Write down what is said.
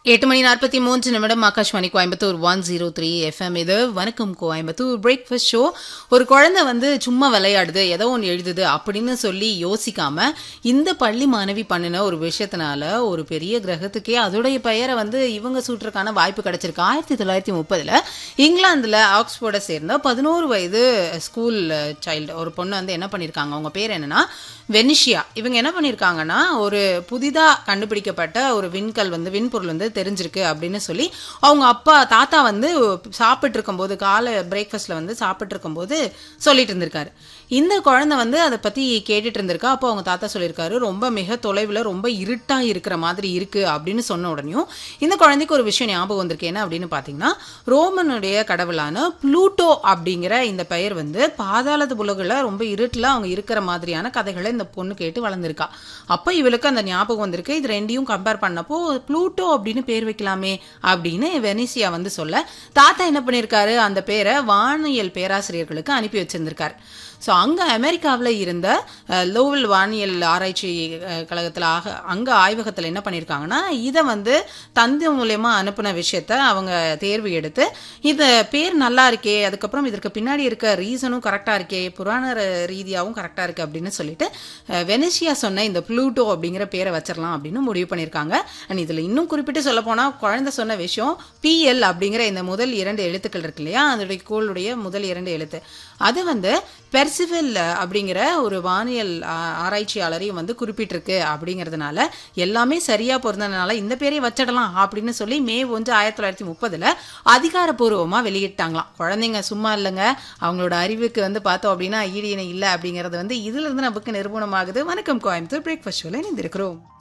எட்டு மணி நாற்பத்தி மூன்று நிமிடம் Akashvani Coimbatore one zero three FM இது வணக்கம் கோயம்புத்தூர் பிரேக்ஃபாஸ்ட் ஷோ ஒரு குழந்தை வந்து சும்மா விளையாடுது ஏதோ ஒன்று எழுதுது அப்படின்னு சொல்லி யோசிக்காம இந்த பள்ளி மாணவி பண்ணின ஒரு விஷயத்தினால ஒரு பெரிய கிரகத்துக்கே அதோடைய பெயரை வந்து இவங்க சூட்டுறதுக்கான வாய்ப்பு கிடைச்சிருக்கு ஆயிரத்தி தொள்ளாயிரத்தி முப்பதுல இங்கிலாந்துல ஆக்ஸ்போர்டை சேர்ந்த பதினோரு வயது ஸ்கூல் சைல்டு ஒரு பொண்ணு வந்து என்ன பண்ணியிருக்காங்க அவங்க பேர் என்னன்னா வெனிஷியா இவங்க என்ன பண்ணியிருக்காங்கன்னா ஒரு புதிதாக கண்டுபிடிக்கப்பட்ட ஒரு விண்கல் வந்து விண்பொருள் வந்து தெரிஞ்சிருக்கு அப்படின்னு சொல்லி அவங்க அப்பா தாத்தா வந்து சாப்பிட்டு இருக்கும்போது காலை பிரேக்ஃபாஸ்ட்ல வந்து சாப்பிட்டு இருக்கும்போது சொல்லிட்டு இருந்திருக்காரு இந்த குழந்தை வந்து அதை பத்தி கேட்டுட்டு இருந்திருக்கா அப்போ அவங்க தாத்தா சொல்லியிருக்காரு ரொம்ப மிக தொலைவில் ரொம்ப இருட்டா இருக்கிற மாதிரி இருக்கு அப்படின்னு சொன்ன உடனேயும் இந்த குழந்தைக்கு ஒரு விஷயம் ஞாபகம் வந்திருக்கு என்ன அப்படின்னு பார்த்தீங்கன்னா ரோமனுடைய கடவுளான ப்ளூட்டோ அப்படிங்கிற இந்த பெயர் வந்து பாதாளத்து உலகில் ரொம்ப இருட்டில் அவங்க இருக்கிற மாதிரியான கதைகளை இந்த பொண்ணு கேட்டு வளர்ந்துருக்கா அப்போ இவளுக்கு அந்த ஞாபகம் வந்திருக்கு இது ரெண்டையும் கம்பேர் பண்ணப்போ ப்ளூட்டோ அப்படின்னு பேர் வைக்கலாமே அப்படின்னு வெனிசியா வந்து சொல்ல தாத்தா என்ன பண்ணியிருக்காரு அந்த பேரை வானியல் பேராசிரியர்களுக்கு அனுப்பி வச்சிருந்திருக்காரு ஸோ அங்கே அமெரிக்காவில் இருந்த லோவல் வானியல் ஆராய்ச்சி கழகத்தில் ஆக அங்கே ஆய்வகத்தில் என்ன பண்ணியிருக்காங்கன்னா இதை வந்து தந்தை மூலயமா அனுப்பின விஷயத்த அவங்க தேர்வு எடுத்து இது பேர் நல்லா இருக்கே அதுக்கப்புறம் இதற்கு பின்னாடி இருக்க ரீசனும் கரெக்டாக இருக்கே புராண ரீதியாகவும் கரெக்டாக இருக்கு அப்படின்னு சொல்லிட்டு வெனிஷியா சொன்ன இந்த ப்ளூட்டோ அப்படிங்கிற பேரை வச்சிடலாம் அப்படின்னு முடிவு பண்ணியிருக்காங்க அண்ட் இதில் இன்னும் குறிப்பிட்டு சொல்ல போனால் குழந்தை சொன்ன விஷயம் பிஎல் அப்படிங்கிற இந்த முதல் இரண்டு எழுத்துக்கள் இருக்கு இல்லையா அதோடைய கோளுடைய முதல் இரண்டு எழுத்து அது வந்து பெர்சிவல் அப்படிங்கிற ஒரு வானியல் ஆராய்ச்சியாளரையும் வந்து குறிப்பிட்டிருக்கு அப்படிங்கிறதுனால எல்லாமே சரியா பொருந்ததுனால இந்த பேரை வச்சிடலாம் அப்படின்னு சொல்லி மே ஒன்று ஆயிரத்தி தொள்ளாயிரத்தி முப்பதுல அதிகாரப்பூர்வமா வெளியிட்டாங்களாம் குழந்தைங்க சும்மா இல்லைங்க அவங்களோட அறிவுக்கு வந்து பார்த்தோம் அப்படின்னா ஈடு இணை இல்லை அப்படிங்கிறது வந்து இதுல இருந்து நமக்கு நிரூபணமாகுது வணக்கம் கோயம்புத்தூர் பிரேக்ஃபாஸ்ட் ஷோல இணைந்திருக்கிறோம்